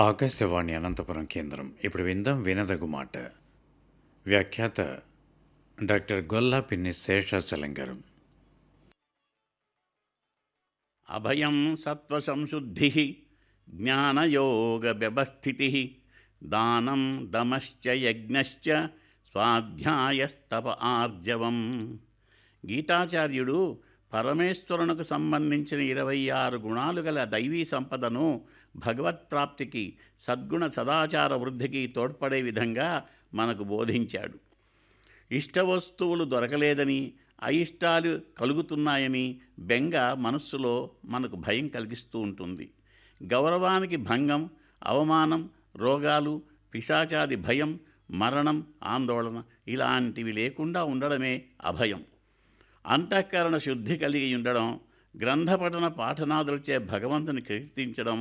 ఆకాశవాణి అనంతపురం కేంద్రం ఇప్పుడు విందాం వినదగు మాట వ్యాఖ్యాత డాక్టర్ గొల్లా పిన్ని శేషాచలం గారు అభయం సత్వసంశుద్ధి జ్ఞానయోగ వ్యవస్థితి దానం దమశ్చ యజ్ఞశ్చ స్వాధ్యాయస్తప ఆర్జవం గీతాచార్యుడు పరమేశ్వరునకు సంబంధించిన ఇరవై ఆరు గుణాలు గల దైవీ సంపదను భగవత్ప్రాప్తికి సద్గుణ సదాచార వృద్ధికి తోడ్పడే విధంగా మనకు బోధించాడు ఇష్ట వస్తువులు దొరకలేదని అయిష్టాలు కలుగుతున్నాయని బెంగ మనస్సులో మనకు భయం కలిగిస్తూ ఉంటుంది గౌరవానికి భంగం అవమానం రోగాలు పిశాచాది భయం మరణం ఆందోళన ఇలాంటివి లేకుండా ఉండడమే అభయం అంతఃకరణ శుద్ధి కలిగి ఉండడం గ్రంథపఠన పాఠనాదులచే భగవంతుని కీర్తించడం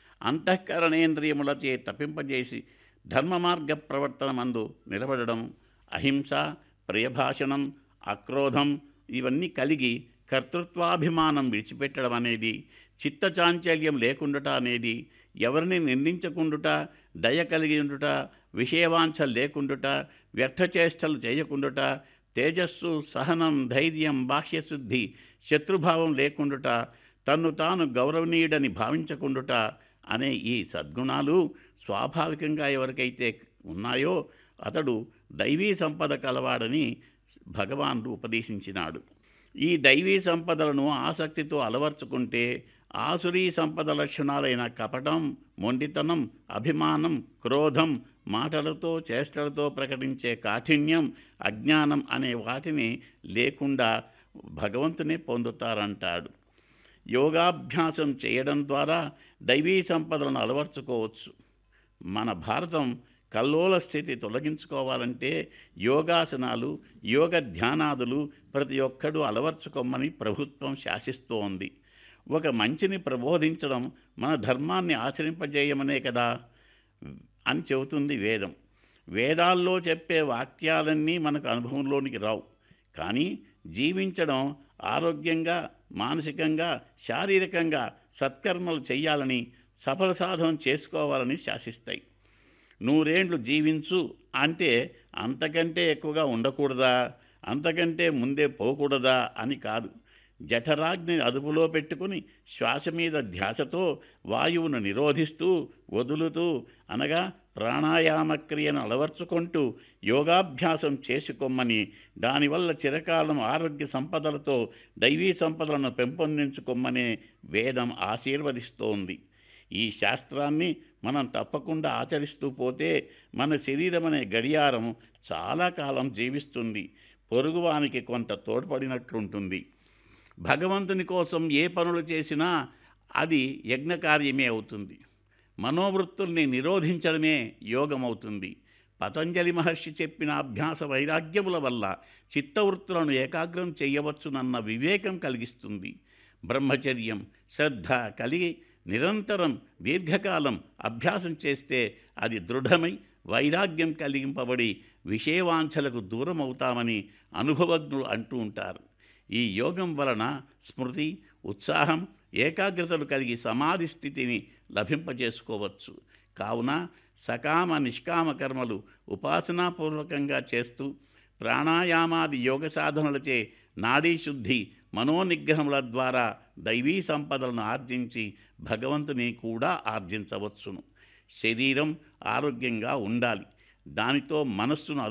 అంతఃకరణేంద్రియములచే తప్పింపజేసి ధర్మ మార్గ ప్రవర్తన మందు నిలబడడం అహింస ప్రియభాషణం అక్రోధం ఇవన్నీ కలిగి కర్తృత్వాభిమానం విడిచిపెట్టడం అనేది చిత్తచాంచల్యం లేకుండుట అనేది ఎవరిని నిందించకుండుట దయ కలిగి ఉండుట విషయవాంఛ లేకుండుట వ్యర్థచేష్టలు చేయకుండుట తేజస్సు సహనం ధైర్యం బాహ్యశుద్ధి శత్రుభావం లేకుండుట తన్ను తాను గౌరవనీయుడని భావించకుండుట అనే ఈ సద్గుణాలు స్వాభావికంగా ఎవరికైతే ఉన్నాయో అతడు దైవీ సంపద కలవాడని భగవానుడు ఉపదేశించినాడు ఈ దైవీ సంపదలను ఆసక్తితో అలవర్చుకుంటే ఆసురీ సంపద లక్షణాలైన కపటం మొండితనం అభిమానం క్రోధం మాటలతో చేష్టలతో ప్రకటించే కాఠిన్యం అజ్ఞానం అనే వాటిని లేకుండా భగవంతునే పొందుతారంటాడు యోగాభ్యాసం చేయడం ద్వారా దైవీ సంపదలను అలవర్చుకోవచ్చు మన భారతం కల్లోల స్థితి తొలగించుకోవాలంటే యోగాసనాలు యోగ ధ్యానాదులు ప్రతి ఒక్కడూ అలవర్చుకోమని ప్రభుత్వం శాసిస్తోంది ఒక మంచిని ప్రబోధించడం మన ధర్మాన్ని ఆచరింపజేయమనే కదా అని చెబుతుంది వేదం వేదాల్లో చెప్పే వాక్యాలన్నీ మనకు అనుభవంలోనికి రావు కానీ జీవించడం ఆరోగ్యంగా మానసికంగా శారీరకంగా సత్కర్మలు చేయాలని సఫల సాధన చేసుకోవాలని శాసిస్తాయి నూరేండ్లు జీవించు అంటే అంతకంటే ఎక్కువగా ఉండకూడదా అంతకంటే ముందే పోకూడదా అని కాదు జఠరాగ్ని అదుపులో పెట్టుకుని శ్వాస మీద ధ్యాసతో వాయువును నిరోధిస్తూ వదులుతూ అనగా ప్రాణాయామ క్రియను అలవర్చుకుంటూ యోగాభ్యాసం చేసుకోమని దానివల్ల చిరకాలం ఆరోగ్య సంపదలతో దైవీ సంపదలను పెంపొందించుకోమనే వేదం ఆశీర్వదిస్తోంది ఈ శాస్త్రాన్ని మనం తప్పకుండా ఆచరిస్తూ పోతే మన శరీరం అనే గడియారం చాలా కాలం జీవిస్తుంది పొరుగువానికి కొంత తోడ్పడినట్లుంటుంది భగవంతుని కోసం ఏ పనులు చేసినా అది యజ్ఞకార్యమే అవుతుంది మనోవృత్తుల్ని నిరోధించడమే యోగమవుతుంది పతంజలి మహర్షి చెప్పిన అభ్యాస వైరాగ్యముల వల్ల చిత్తవృత్తులను ఏకాగ్రం చేయవచ్చునన్న వివేకం కలిగిస్తుంది బ్రహ్మచర్యం శ్రద్ధ కలిగి నిరంతరం దీర్ఘకాలం అభ్యాసం చేస్తే అది దృఢమై వైరాగ్యం కలిగింపబడి విషయవాంఛలకు దూరం అవుతామని అనుభవజ్ఞులు అంటూ ఉంటారు ఈ యోగం వలన స్మృతి ఉత్సాహం ఏకాగ్రతలు కలిగి సమాధి స్థితిని లభింపజేసుకోవచ్చు కావున సకామ నిష్కామ కర్మలు ఉపాసనాపూర్వకంగా చేస్తూ ప్రాణాయామాది యోగ సాధనలచే నాడీ శుద్ధి మనోనిగ్రహముల ద్వారా దైవీ సంపదలను ఆర్జించి భగవంతుని కూడా ఆర్జించవచ్చును శరీరం ఆరోగ్యంగా ఉండాలి దానితో మనస్సును